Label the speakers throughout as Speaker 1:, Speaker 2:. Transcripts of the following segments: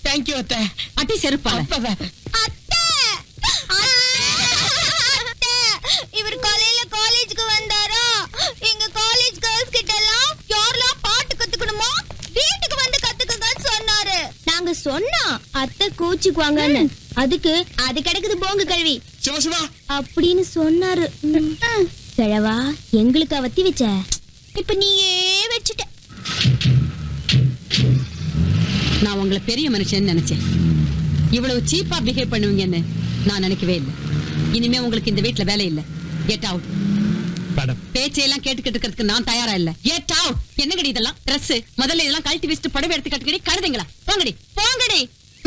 Speaker 1: Thank you அத்தை
Speaker 2: அட்டி செருப்பால
Speaker 1: அப்பவே.
Speaker 3: அத்தை அத்தை இவர் காலையில காலேஜுக்கு வந்தாரா எங்க காலேஜ் கேர்ள்ஸ் கிட்ட எல்லாம் யாரெல்லாம் பாட்டு கத்துக்கணுமோ வீட்டுக்கு வந்து கத்துக்கங்கன்னு சொன்னாரு நாங்க சொன்னோம் அத்தை கோச்சுக்குவாங்கன்னு அதுக்கு அது கிடக்குது போங்க கல்வி
Speaker 4: சிவா சிவா
Speaker 3: அப்படின்னு சொன்னாரு கிழவா எங்களுக்கு அவத்தி வச்ச இப்ப நீயே வச்சுட்ட
Speaker 2: நான் உங்களை பெரிய மனுஷன் நினைச்சேன் இவ்வளவு சீப்பா பிஹேவ் பண்ணுவீங்கன்னு நான் நினைக்கவே இல்லை இனிமே உங்களுக்கு இந்த வீட்ல வேலை இல்ல கெட் அவுட்
Speaker 4: மேடம்
Speaker 2: பேச்சையெல்லாம் கேட்டுக்கிட்டு இருக்கிறதுக்கு நான் தயாரா இல்ல கெட் அவுட் என்னங்கடி இதெல்லாம் Dress முதல்ல இதெல்லாம் கழட்டி வச்சுட்டு புடவை எடுத்து கட்டுக்கடி கழுதுங்களா போங்கடி போங்கடி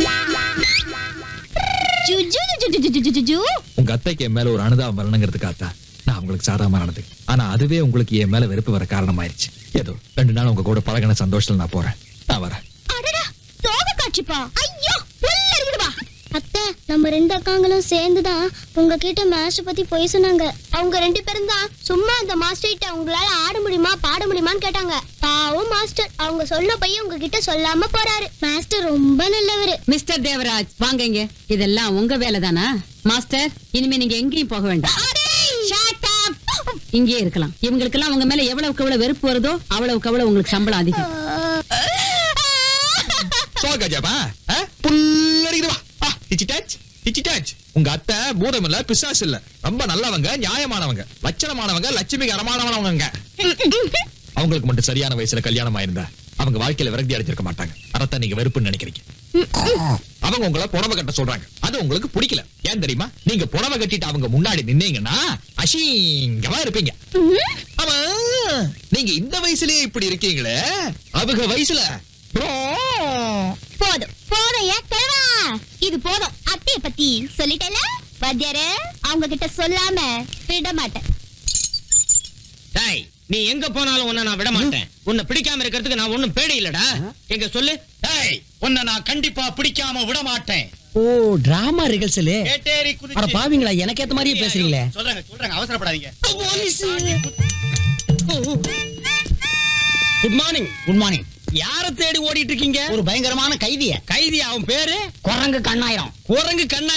Speaker 3: ஜு, ஜு, ஜு, ஜு, ஜு, ஜு, ஜு, ஜு, ஜு.
Speaker 5: உங்க அத்தைக்கு என் மேல ஒரு அனுதாபம் வரணுங்கிறதுக்காக நான் உங்களுக்கு சாதாரணமா நடந்து ஆனா அதுவே உங்களுக்கு என் மேல வெறுப்பு வர காரணமாயிருச்சு ஏதோ ரெண்டு நாள் உங்க கூட பழகின சந்தோஷத்துல நான் போறேன் நான் வரேன்
Speaker 3: அடடா சோக காட்சிப்பா ஐயோ புல்ல இருக்குதுப்பா அத்தை நம்ம ரெண்டு அக்காங்களும் சேர்ந்துதான் உங்ககிட்ட மாஸ்டர் பத்தி போய் சொன்னாங்க அவங்க ரெண்டு பேரும் தான் சும்மா அந்த மாஸ்டர் கிட்ட உங்களால ஆட முடியுமா பாட முடியுமான்னு கேட்டாங்க பாவம் மாஸ்டர் அவங்க சொன்ன பையன் உங்ககிட்ட சொல்லாம போறாரு மாஸ்டர் ரொம்ப நல்லவரு
Speaker 2: மிஸ்டர் தேவராஜ் வாங்க இங்க இதெல்லாம் உங்க வேலை தானா மாஸ்டர் இனிமே நீங்க எங்கேயும் போக வேண்டாம் Shut up. இங்கேயே இருக்கலாம் இவங்களுக்கு எல்லாம் உங்க மேல எவ்வளவுக்கு எவ்வளவு வெறுப்பு வருதோ அவ்வளவுக்கு அவ்வளவு உங்களுக்கு சம்பளம் அதிகம்
Speaker 5: சோகஜாபா புல்லரிக்குது வா டிச்சி டச் டிச்சி டச் உங்க அத்தை பூதம் இல்ல பிசாசு இல்ல ரொம்ப நல்லவங்க நியாயமானவங்க லட்சணமானவங்க லட்சுமி கரமானவங்க அவங்களுக்கு மட்டும் சரியான வயசுல கல்யாணம் ஆயிருந்தா அவங்க வாழ்க்கையில விரக்தி அடைஞ்சிருக்க மாட்டாங்க அதத்தான் நீங்க வெறுப்புன்னு நினைக்கிறீங்க அவங்க உங்களை புடவை கட்ட சொல்றாங்க அது உங்களுக்கு பிடிக்கல ஏன் தெரியுமா நீங்க புடவை கட்டிட்டு அவங்க முன்னாடி நின்னீங்கன்னா அசிங்கமா இருப்பீங்க ஆமா நீங்க இந்த வயசுலயே இப்படி இருக்கீங்களே அவங்க வயசுல bro.
Speaker 3: போதும் போதும் ஏன் கிழவா இது போதும் அத்தைய பத்தி சொல்லிட்டல வாத்தியாரே அவங்க கிட்ட சொல்லாம விட மாட்டேன்
Speaker 1: டேய் நீ எங்க போனாலும் உன்னை நான் விட மாட்டேன் உன்னை பிடிக்காம இருக்கிறதுக்கு நான் ஒண்ணும் பேடி இல்லடா எங்க சொல்லு
Speaker 6: டேய் உன்னை நான் கண்டிப்பா பிடிக்காம விட மாட்டேன்
Speaker 7: ஓ டிராமா ரிகல்சல்
Speaker 6: கேட்டேரி
Speaker 7: அட
Speaker 6: குதிச்சு
Speaker 7: பாவீங்களா எனக்கு ஏத்த மாதிரியே பேசுறீங்களே
Speaker 6: சொல்றாங்க சொல்றாங்க அவசரப்படாதீங்க
Speaker 7: குட் மார்னிங் குட் மார்னிங் யார தேடி ஓடிட்டு இருக்கீங்க
Speaker 8: ஒரு பயங்கரமான கைதிய
Speaker 7: கைதி அவன் பேரு
Speaker 8: குரங்கு கண்ணாயிரம்
Speaker 7: குரங்கு கண்ணா